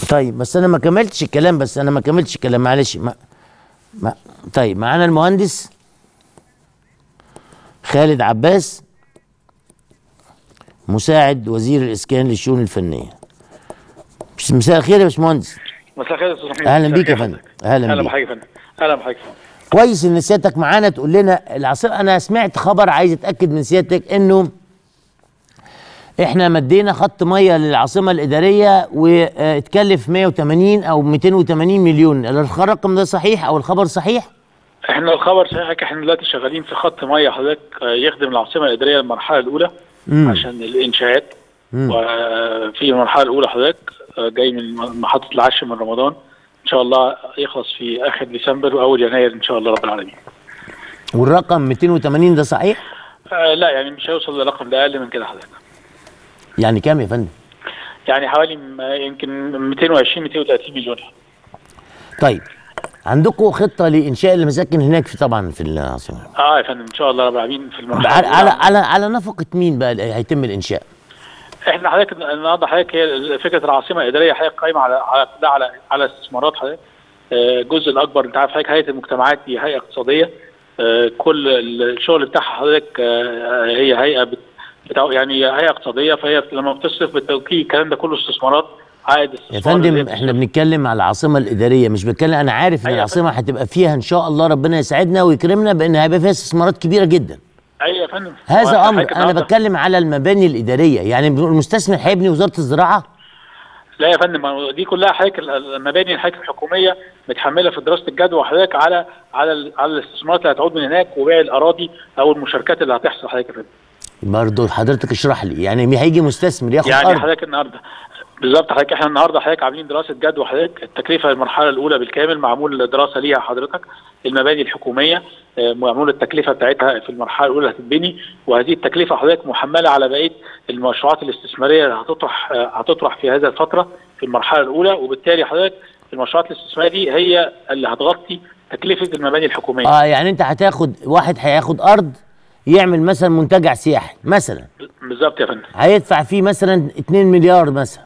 طيب بس انا ما كملتش الكلام بس انا ما كملتش الكلام معلش ما ما طيب معانا المهندس خالد عباس مساعد وزير الاسكان للشؤون الفنيه بس- مساء الخير يا باشمهندس مساء الخير يا استاذ محمد اهلا مساء بيك يا الخير فندم اهلا اهلا بيك بحضرتك يا فندم اهلا بحضرتك كويس ان سيادتك معانا تقول لنا العاصمه انا سمعت خبر عايز اتاكد من سيادتك انه احنا مدينا خط ميه للعاصمه الاداريه واتكلف 180 او 280 مليون الرقم ده صحيح او الخبر صحيح احنا الخبر صحيح احنا دلوقتي شغالين في خط ميه حضرتك آه، يخدم العاصمه الاداريه المرحله الاولى مم. عشان الانشاءات مم. وفي المرحله الاولى حضرتك آه، جاي من محطه العاشر من رمضان ان شاء الله يخلص في اخر ديسمبر واول يناير ان شاء الله رب العالمين والرقم 280 ده صحيح آه لا يعني مش هيوصل للرقم ده اقل من كده حضرتك يعني كام يا فندم يعني حوالي م- يمكن 220 230 مليون طيب عندكم خطه لانشاء المساكن هناك في طبعا في العاصمه اه يا فندم ان شاء الله رب العالمين في المرحله على الأولى. على على, على نفقه مين بقى اللي هيتم الانشاء احنا حضرتك النهارده حضرتك هي فكره العاصمه الاداريه حضرتك قايمه على على لا على على استثمارات حضرتك آه، الجزء الاكبر انت عارف حضرتك هيئه المجتمعات دي هيئه اقتصاديه آه، كل الشغل بتاعها حضرتك آه، هي هيئه بت- بتاع يعني هيئه اقتصاديه فهي بت- لما بتصرف بالتوكيد الكلام ده كله استثمارات عائد يا استثمار اللي فندم هي احنا بنتكلم على العاصمه الاداريه مش بتكلم انا عارف ان أيوة يا العاصمه هتبقى فيها ان شاء الله ربنا يسعدنا ويكرمنا بان هيبقى فيها استثمارات كبيره جدا ايوه يا فندم هذا هو امر حضرتك انا النهاردة- بتكلم على المباني الاداريه يعني المستثمر هيبني وزاره الزراعه لا يا فندم ما دي كلها حضرتك المباني الحضرتك الحكوميه متحمله في دراسه الجدوى حضرتك على على ال- على الاستثمارات اللي هتعود من هناك وبيع الاراضي او المشاركات اللي هتحصل حضرتك يا فندم برضه حضرتك اشرح لي يعني مين هيجي مستثمر ياخد يعني ارض حضرتك النهارده بالظبط حضرتك احنا النهارده حضرتك عاملين دراسه جدوى حضرتك التكلفه المرحله الاولى بالكامل معمول دراسه ليها حضرتك المباني الحكوميه آه، معمول التكلفه بتاعتها في المرحله الاولى هتتبني وهذه التكلفه حضرتك محمله على بقيه المشروعات الاستثماريه اللي هتطرح آه، هتطرح في هذه الفتره في المرحله الاولى وبالتالي حضرتك المشروعات الاستثماريه دي هي اللي هتغطي تكلفه المباني الحكوميه اه يعني انت هتاخد واحد هياخد ارض يعمل مثلا منتجع سياحي مثلا بالظبط يا فندم هيدفع فيه مثلا 2 مليار مثلا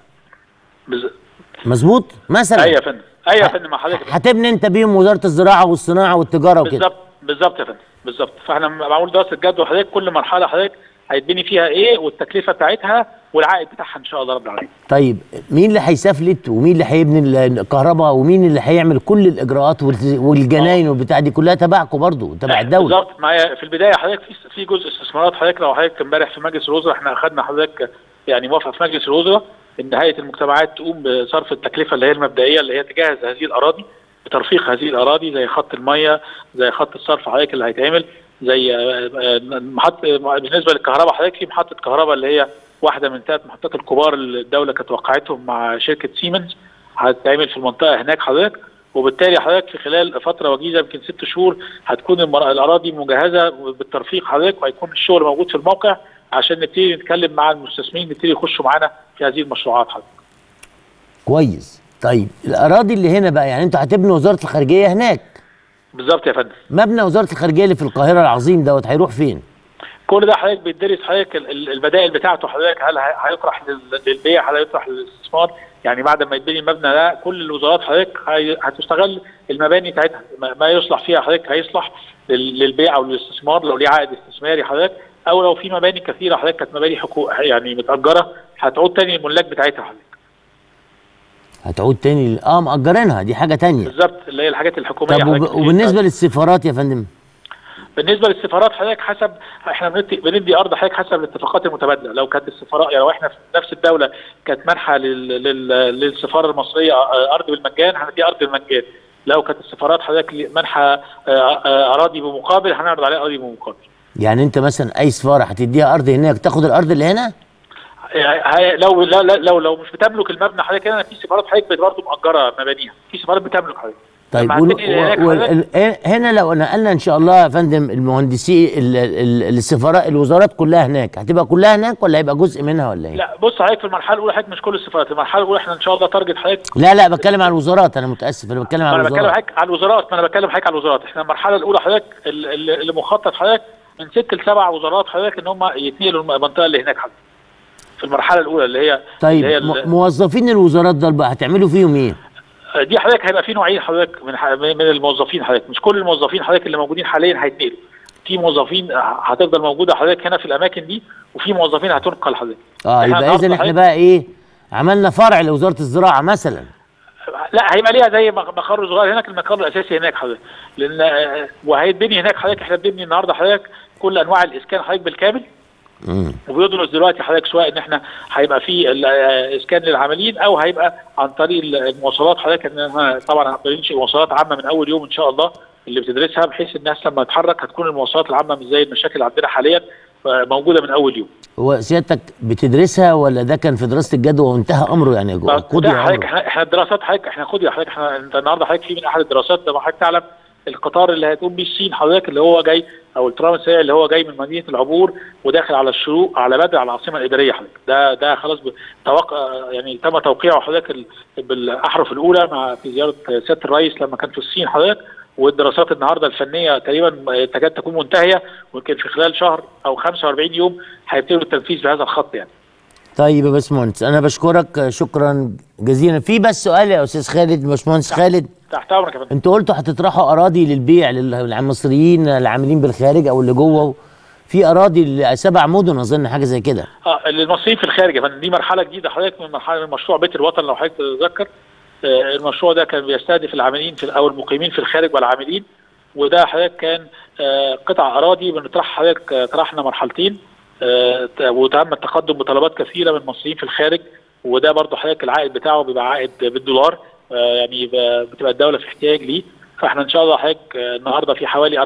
بز- مظبوط مثلا ايوه يا فندم ايوه يا فندم مع حضرتك هتبني انت بيهم وزاره الزراعه والصناعه والتجاره وكده بالظبط بالظبط يا فندم بالظبط فاحنا معمول دراسه جدوى حضرتك كل مرحله حضرتك هيتبني فيها ايه والتكلفه بتاعتها والعائد بتاعها ان شاء الله رب العالمين طيب مين اللي هيسافلت ومين اللي هيبني ال- الكهرباء ومين اللي هيعمل كل الاجراءات والت- والجناين والبتاع دي كلها تبعكم برضه تبع الدوله بالظبط معايا في البدايه حضرتك في في جزء استثمارات حضرتك لو حضرتك امبارح في مجلس الوزراء احنا اخذنا حضرتك يعني موافقه في مجلس الوزراء ان هيئه المجتمعات تقوم بصرف التكلفه اللي هي المبدئيه اللي هي تجهز هذه الاراضي بترفيق هذه الاراضي زي خط الميه زي خط الصرف حضرتك اللي هيتعمل زي آه، آه، محط بالنسبه للكهرباء حضرتك في محطه كهرباء اللي هي واحده من ثلاث محطات الكبار اللي الدوله كانت وقعتهم مع شركه سيمنز هتتعمل في المنطقه هناك حضرتك وبالتالي حضرتك في خلال فتره وجيزه يمكن ست شهور هتكون المر- الاراضي مجهزه بالترفيق حضرتك وهيكون الشغل موجود في الموقع عشان نبتدي نتكلم مع المستثمرين نبتدي يخشوا معانا في هذه المشروعات حضرتك. كويس طيب الاراضي اللي هنا بقى يعني انتوا هتبنوا وزاره الخارجيه هناك بالظبط يا فندم. مبنى وزاره الخارجيه اللي في القاهره العظيم دوت هيروح فين كل ده حضرتك بيدرس حضرتك ال- ال- البدائل بتاعته حضرتك هل هي- هيطرح لل- للبيع هل هيطرح للاستثمار يعني بعد ما يتبني المبنى ده كل الوزارات حضرتك هي- هتستغل المباني بتاعتها ما ما يصلح فيها حضرتك هيصلح لل- للبيع او للاستثمار لو ليه عائد استثماري حضرتك او لو في مباني كثيره حضرتك كانت مباني حقوق يعني متاجره هتعود تاني للملاك بتاعتها حضرتك هتعود تاني ل- اه مأجرينها دي حاجه تانية بالظبط اللي هي الحاجات الحكوميه طب حضرتك وب... وبالنسبه للسفارات يا فندم بالنسبه للسفارات حضرتك حسب احنا بندي, بندي ارض حضرتك حسب الاتفاقات المتبادله لو كانت السفارات يعني لو احنا في نفس الدوله كانت منحه لل... لل... للسفاره المصريه اه، ارض بالمجان هندي ارض بالمجان لو كانت السفارات حضرتك منحه اه، اه، اراضي بمقابل هنعرض عليها اراضي بمقابل يعني انت مثلا اي سفاره هتديها ارض هناك تاخد الارض اللي هنا هي- لو لا لا لو لو مش بتملك المبنى حضرتك هنا في سفارات حضرتك برضه مأجره مبانيها في سفارات بتملك حضرتك طيب لما وال... هتنقل هناك وال... حضرتك- ال- هنا لو نقلنا ان شاء الله يا فندم المهندسين ال... ال... السفارات الوزارات كلها هناك هتبقى كلها هناك ولا هيبقى جزء منها ولا ايه؟ لا بص حضرتك في المرحله الاولى حضرتك مش كل السفارات المرحله الاولى احنا ان شاء الله تارجت حضرتك لا لا بتكلم على الوزارات انا متاسف انا بتكلم ما على انا بتكلم الوزارات حضرتك على الوزارات ما انا بتكلم حضرتك على الوزارات احنا المرحله الاولى حضرتك ال- ال- اللي مخطط حضرتك من ست لسبع وزارات حضرتك ان هم يتنقلوا المنطقه اللي هناك حضرتك في المرحله الاولى اللي هي طيب اللي هي م- ال- موظفين الوزارات دول بقى هتعملوا فيهم ايه؟ دي حضرتك هيبقى في نوعين حضرتك من ح- من الموظفين حضرتك مش كل الموظفين حضرتك اللي موجودين حاليا هيتنقلوا في موظفين هتفضل موجوده حضرتك هنا في الاماكن دي وفي موظفين هتنقل حضرتك اه يبقى النهاردة اذا احنا حضرتك- بقى ايه؟ عملنا فرع لوزاره الزراعه مثلا لا هيبقى ليها زي مق- مقر صغير هناك المقر الاساسي هناك حضرتك لان آه، وهيتبني هناك حضرتك احنا بنبني النهارده حضرتك كل انواع الاسكان حضرتك بالكامل مم. وبيدرس دلوقتي حضرتك سواء ان احنا هيبقى في ال- آه، اسكان للعاملين او هيبقى عن طريق ال- المواصلات حضرتك ان احنا طبعا بننشئ مواصلات عامه من اول يوم ان شاء الله اللي بتدرسها بحيث الناس لما تتحرك هتكون المواصلات العامه مش زي المشاكل اللي عندنا حاليا آه، موجوده من اول يوم. هو سيادتك بتدرسها ولا ده كان في دراسه الجدوى وانتهى امره يعني جو- قضي ده حضرتك امره احنا احنا الدراسات حضرتك احنا خد يا حضرتك احنا انت النهارده حضرتك في من احد الدراسات زي ما حضرتك تعلم القطار اللي هتقوم بيه الصين حضرتك اللي هو جاي او الترام السريع اللي هو جاي من مدينه العبور وداخل على الشروق على بدر على العاصمه الاداريه حضرتك ده ده خلاص ب- توقع يعني تم توقيعه حضرتك ال- بالاحرف الاولى مع في زياره سياده الرئيس لما كان في الصين حضرتك والدراسات النهارده الفنيه تقريبا تكاد تكون منتهيه ويمكن في خلال شهر او 45 يوم هيبتدوا التنفيذ بهذا الخط يعني. طيب يا باشمهندس انا بشكرك شكرا جزيلا في بس سؤال يا استاذ خالد باشمهندس خالد تحت امرك يا فندم. انتوا قلتوا هتطرحوا اراضي للبيع لل- للمصريين العاملين بالخارج او اللي جوه في اراضي لسبع مدن اظن حاجه زي كده اه للمصريين في الخارج يا فندم دي مرحله جديده حضرتك من مرحله من مشروع بيت الوطن لو حضرتك تتذكر آه المشروع ده كان بيستهدف العاملين في او المقيمين في الخارج والعاملين وده حضرتك كان آه قطع اراضي بنطرحها حضرتك آه، طرحنا مرحلتين آه ت- وتم التقدم بطلبات كثيره من المصريين في الخارج وده برضه حضرتك العائد بتاعه بيبقى عائد بالدولار آه يعني ب- بتبقى الدوله في احتياج ليه فاحنا ان شاء الله حضرتك آه، النهارده في حوالي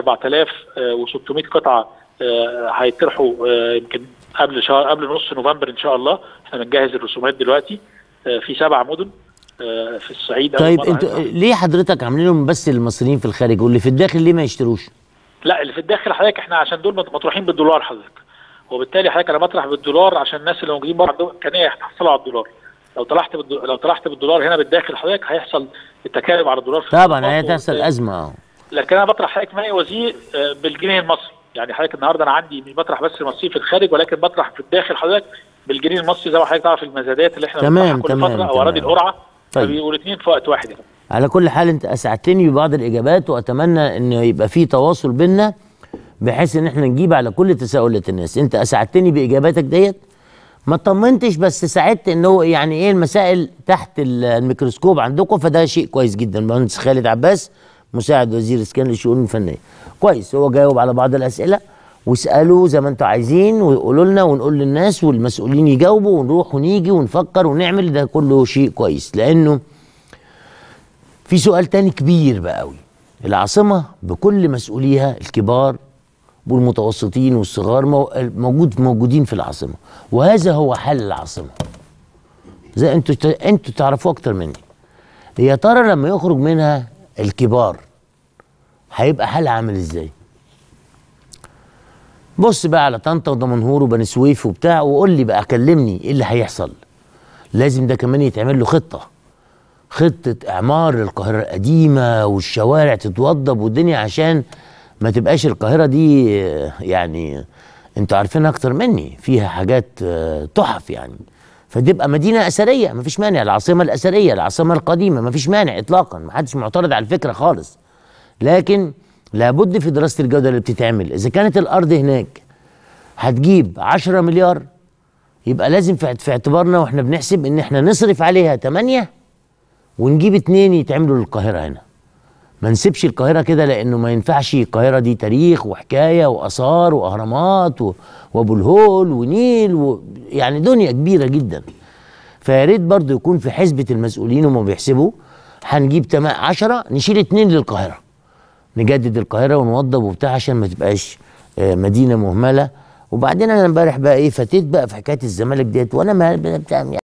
4600 قطعه آه، هيطرحوا آه، يمكن قبل شهر قبل نص نوفمبر ان شاء الله احنا بنجهز الرسومات دلوقتي آه، في سبع مدن آه، في الصعيد أول طيب مرة انتوا هيطرح. ليه حضرتك عاملينهم بس للمصريين في الخارج واللي في الداخل ليه ما يشتروش لا اللي في الداخل حضرتك احنا عشان دول مط- مطروحين بالدولار حضرتك وبالتالي حضرتك انا بطرح بالدولار عشان الناس اللي موجودين بره عندهم امكانيه يحصلوا على الدولار لو طلعت بالدو... لو طرحت بالدولار هنا بالداخل حضرتك هيحصل التكالب على الدولار في طبعا الصرف هي تحصل وبالتالي- ازمه اه لكن انا بطرح حضرتك ما يوازيه آه، بالجنيه المصري يعني حضرتك النهارده انا عندي مش بطرح بس المصري في الخارج ولكن بطرح في الداخل حضرتك بالجنيه المصري زي ما حضرتك تعرف المزادات اللي احنا تمام، بنطرحها كل تمام، فتره او تمام. اراضي القرعه طيب. فبيبقوا الاثنين في وقت واحد يعني. على كل حال انت اسعدتني ببعض الاجابات واتمنى ان يبقى في تواصل بينا بحيث ان احنا نجيب على كل تساؤلات الناس انت اسعدتني باجاباتك ديت ما طمنتش بس ساعدت ان هو يعني ايه المسائل تحت ال- الميكروسكوب عندكم فده شيء كويس جدا المهندس خالد عباس مساعد وزير اسكان للشؤون الفنيه كويس هو جاوب على بعض الاسئله واسالوا زي ما انتوا عايزين ويقولوا لنا ونقول للناس والمسؤولين يجاوبوا ونروح ونيجي ونفكر ونعمل ده كله شيء كويس لانه في سؤال تاني كبير بقى قوي العاصمة بكل مسؤوليها الكبار والمتوسطين والصغار مو- موجود موجودين في العاصمة وهذا هو حل العاصمة زي انتوا ت- انتوا تعرفوه اكتر مني يا ترى لما يخرج منها الكبار هيبقى حالها عامل ازاي بص بقى على طنطا ودمنهور وبني سويف وبتاع وقول لي بقى كلمني ايه اللي هيحصل لازم ده كمان يتعمل له خطه خطة إعمار القاهرة القديمة والشوارع تتوضب والدنيا عشان ما تبقاش القاهرة دي آه، يعني انتوا عارفين أكتر مني فيها حاجات آه، تحف يعني فتبقى مدينة أثرية مفيش مانع العاصمة الأثرية العاصمة القديمة مفيش مانع إطلاقا محدش معترض على الفكرة خالص لكن لابد في دراسة الجودة اللي بتتعمل إذا كانت الأرض هناك هتجيب 10 مليار يبقى لازم في في اعتبارنا واحنا بنحسب ان احنا نصرف عليها 8 ونجيب اتنين يتعملوا للقاهرة هنا ما نسيبش القاهرة كده لأنه ما ينفعش القاهرة دي تاريخ وحكاية وآثار وأهرامات و- وأبو الهول ونيل و... يعني دنيا كبيرة جدا فيا ريت برضه يكون في حسبة المسؤولين وما بيحسبوا هنجيب تما 10 نشيل اتنين للقاهرة نجدد القاهرة ونوضب وبتاع عشان ما تبقاش آه، مدينة مهملة وبعدين أنا امبارح بقى إيه فاتيت بقى في حكاية الزمالك ديت وأنا ما بتاع